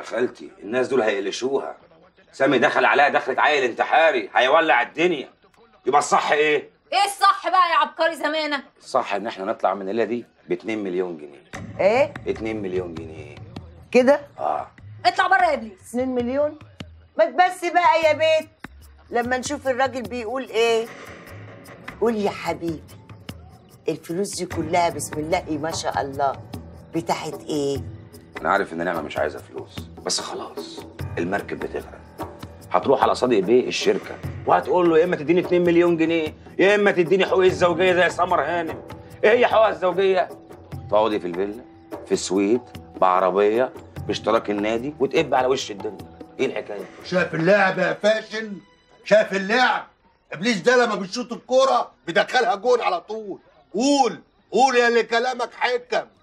خالتي الناس دول هيقلشوها سامي دخل عليها دخلة عيل انتحاري هيولع الدنيا يبقى الصح ايه؟ ايه الصح بقى يا عبقري زمانك الصح ان احنا نطلع من الليله دي ب 2 مليون جنيه ايه 2 مليون جنيه كده اه اطلع بره يا ابليس 2 مليون ما تبس بقى يا بيت لما نشوف الراجل بيقول ايه قول يا حبيبي الفلوس دي كلها بسم الله ما شاء الله بتاعت ايه انا عارف ان نعمه مش عايزه فلوس بس خلاص المركب بتغرق هتروح على صديق بيه الشركه وهتقول له يا اما تديني 2 مليون جنيه يا اما تديني حقوق الزوجيه زي سمر هانم ايه هي حقوق الزوجيه تقعدي في الفيلا في السويت بعربيه باشتراك النادي وتقب على وش الدنيا ايه الحكايه شاف اللعب يا فاشل شاف اللعب ابليس ده لما بيشوط الكوره بيدخلها جون على طول قول قول يا اللي كلامك حكم